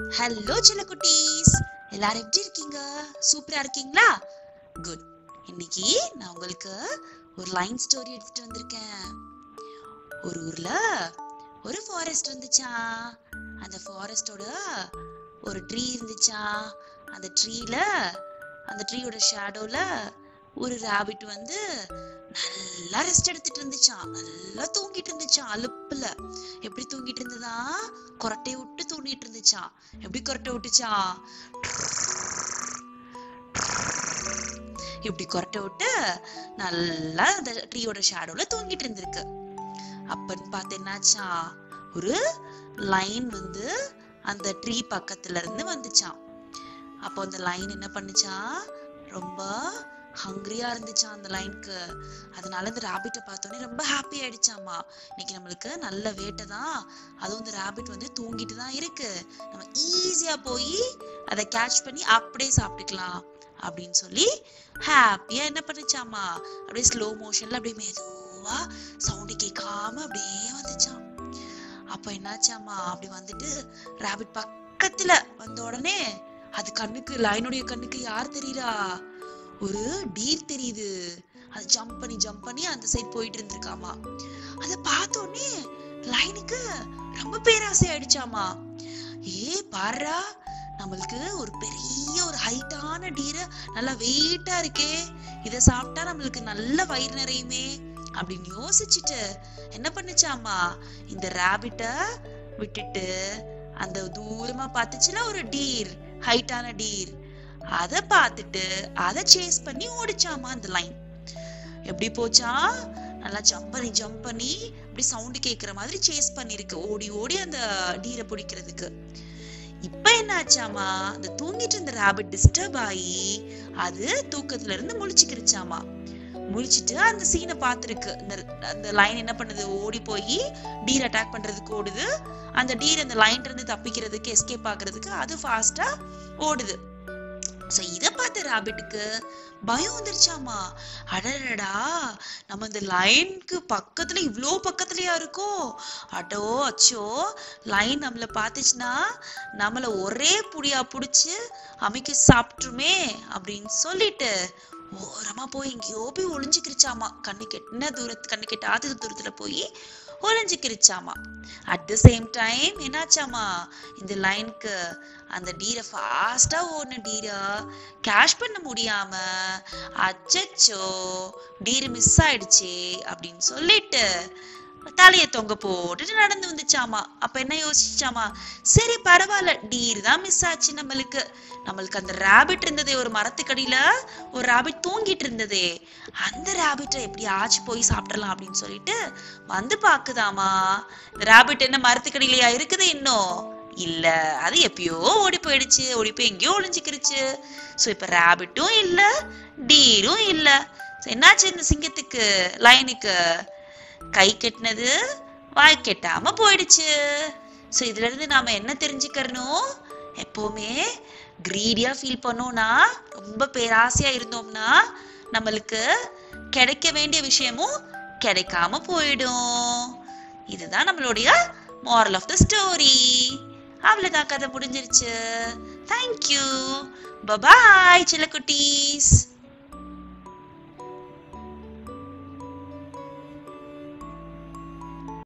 hello குட்டீஸ் எல்லாரும் எப்படி இருக்கீங்க சூப்பரா இருக்கீங்களா குட் இன்னைக்கு நான் உங்களுக்கு ஒரு லைன் ஸ்டோரி எடுத்துட்டு வந்திருக்கேன் ஒரு ஊர்ல ஒரு ஃபாரஸ்ட் இருந்துச்சா அந்த ஃபாரஸ்டோட ஒரு ட்ரீ இருந்துச்சா அந்த ட்ரீல அந்த ட்ரீயோட ஷேடோல ஒரு ராபிட் வந்து நல்லா ரெஸ்ட் எடுத்துட்டு இருந்துச்சான் நல்லா தூங்கிட்டு இருந்துச்சான் அலுப்புல எப்படி தூங்கிட்டு இருந்ததா கொரட்டை விட்டு தூங்கிட்டு இருந்துச்சான் எப்படி கொரட்டை விட்டுச்சா இப்படி கொரட்டை விட்டு நல்லா அந்த ட்ரீயோட ஷேடோல தூங்கிட்டு இருந்திருக்கு அப்பன்னு பார்த்து என்னாச்சா ஒரு லைன் வந்து அந்த ட்ரீ பக்கத்துல இருந்து வந்துச்சான் அப்போ அந்த லைன் என்ன பண்ணுச்சான் ரொம்ப ஹங்கிரியா இருந்துச்சான் அந்த லைனுக்கு அதனால இந்த ராபிட்டை பார்த்தோன்னே ரொம்ப ஹாப்பி ஆயிடுச்சாமா இன்னைக்கு நம்மளுக்கு நல்ல வேட்டை தான் அதுவும் இந்த ராபிட் வந்து தூங்கிட்டு தான் இருக்கு நம்ம ஈஸியா போய் அதை கேட்ச் பண்ணி அப்படியே சாப்பிட்டுக்கலாம் அப்படின்னு சொல்லி ஹாப்பியா என்ன பண்ணுச்சாமா அப்படியே ஸ்லோ மோஷன்ல அப்படியே மெதுவா சவுண்டு கேட்காம அப்படியே வந்துச்சாம் அப்ப என்னாச்சாமா அப்படி வந்துட்டு ராபிட் பக்கத்துல வந்த உடனே அது கண்ணுக்கு லைனுடைய கண்ணுக்கு யார் தெரியலா ஒரு டீர் தெரியுது அது ஜம்ப் பண்ணி ஜம்ப் பண்ணி அந்த சைடு போயிட்டு இருந்திருக்காமா அத பார்த்த உடனே லைனுக்கு ரொம்ப பேராசை ஆயிடுச்சாமா ஏ பாருடா நம்மளுக்கு ஒரு பெரிய ஒரு ஹைட்டான டீரை நல்லா வெயிட்டா இருக்கே இத சாப்பிட்டா நம்மளுக்கு நல்ல வயிறு நிறையுமே அப்படின்னு யோசிச்சுட்டு என்ன பண்ணுச்சாமா இந்த ராபிட்ட விட்டுட்டு அந்த தூரமா பார்த்துச்சுல ஒரு டீர் ஹைட்டான டீர் அத பார்த்துட்டு அத சேஸ் பண்ணி ஓடிச்சாமா அந்த லைன் எப்படி போச்சா நல்லா ஜம்ப் பண்ணி ஜம்ப் பண்ணி அப்படி சவுண்ட் கேக்குற மாதிரி சேஸ் பண்ணிருக்கு ஓடி ஓடி அந்த டீரை பிடிக்கிறதுக்கு இப்ப என்ன ஆச்சாமா அந்த தூங்கிட்டு இருந்த ராபிட் டிஸ்டர்ப் ஆகி அது தூக்கத்துல இருந்து முழிச்சுக்கிருச்சாமா முழிச்சிட்டு அந்த சீனை பார்த்துருக்கு இந்த அந்த லைன் என்ன பண்ணுது ஓடி போய் டீர் அட்டாக் பண்றதுக்கு ஓடுது அந்த டீர் அந்த லைன் இருந்து தப்பிக்கிறதுக்கு எஸ்கேப் ஆகுறதுக்கு அது ஃபாஸ்டா ஓடுது சோ இத பார்த்த ராபிட்டுக்கு பயம் வந்துருச்சாமா அடடடா நம்ம இந்த லைனுக்கு பக்கத்துல இவ்ளோ பக்கத்துலயா இருக்கோம் அடோ அச்சோ லைன் நம்மள பார்த்துச்சுன்னா நம்மள ஒரே புடியா புடிச்சு அமைக்க சாப்பிட்டுருமே அப்படின்னு சொல்லிட்டு ஓரமா போய் எங்கேயோ போய் ஒளிஞ்சுக்கிருச்சாமா கண்ணு கெட்டின தூரத்து கண்ணு கெட்டாத தூரத்துல போய் ஒளிஞ்சுக்கிருச்சாமா அட் த சேம் டைம் என்னாச்சாமா இந்த லைனுக்கு அந்த டீரை ஃபாஸ்டா ஓடின டீரை கேஷ் பண்ண முடியாம அச்சச்சோ டீர் மிஸ் ஆயிடுச்சே அப்படின்னு சொல்லிட்டு தலைய தொங்க போட்டுட்டு நடந்து வந்துச்சாமா அப்ப என்ன யோசிச்சாமா சரி பரவாயில்ல டீர் தான் மிஸ் ஆச்சு நம்மளுக்கு நம்மளுக்கு அந்த ராபிட் இருந்ததே ஒரு மரத்துக்கடியில ஒரு ராபிட் தூங்கிட்டு இருந்ததே அந்த ராபிட்டை எப்படி ஆச்சு போய் சாப்பிடலாம் அப்படின்னு சொல்லிட்டு வந்து பாக்குதாமா இந்த ராபிட் என்ன மரத்துக்கடியிலயா இருக்குது இன்னும் இல்ல அது எப்பயோ ஓடி போயிடுச்சு ஓடி போய் எங்கேயோ ஒளிஞ்சுக்கிருச்சு சோ இப்ப ராபிட்டும் இல்ல டீரும் இல்ல என்னாச்சு இந்த சிங்கத்துக்கு லைனுக்கு கை கெட்டினது வாய் கெட்டாம போயிடுச்சு ஸோ இதுல இருந்து நாம என்ன தெரிஞ்சுக்கிறணும் எப்பவுமே கிரீடியா ஃபீல் பண்ணோம்னா ரொம்ப பேராசையா இருந்தோம்னா நம்மளுக்கு கிடைக்க வேண்டிய விஷயமும் கிடைக்காம போயிடும் இதுதான் நம்மளுடைய மாரல் ஆஃப் த ஸ்டோரி அவ்வளோதான் கதை முடிஞ்சிருச்சு தேங்க்யூ பபாய் சில குட்டீஸ்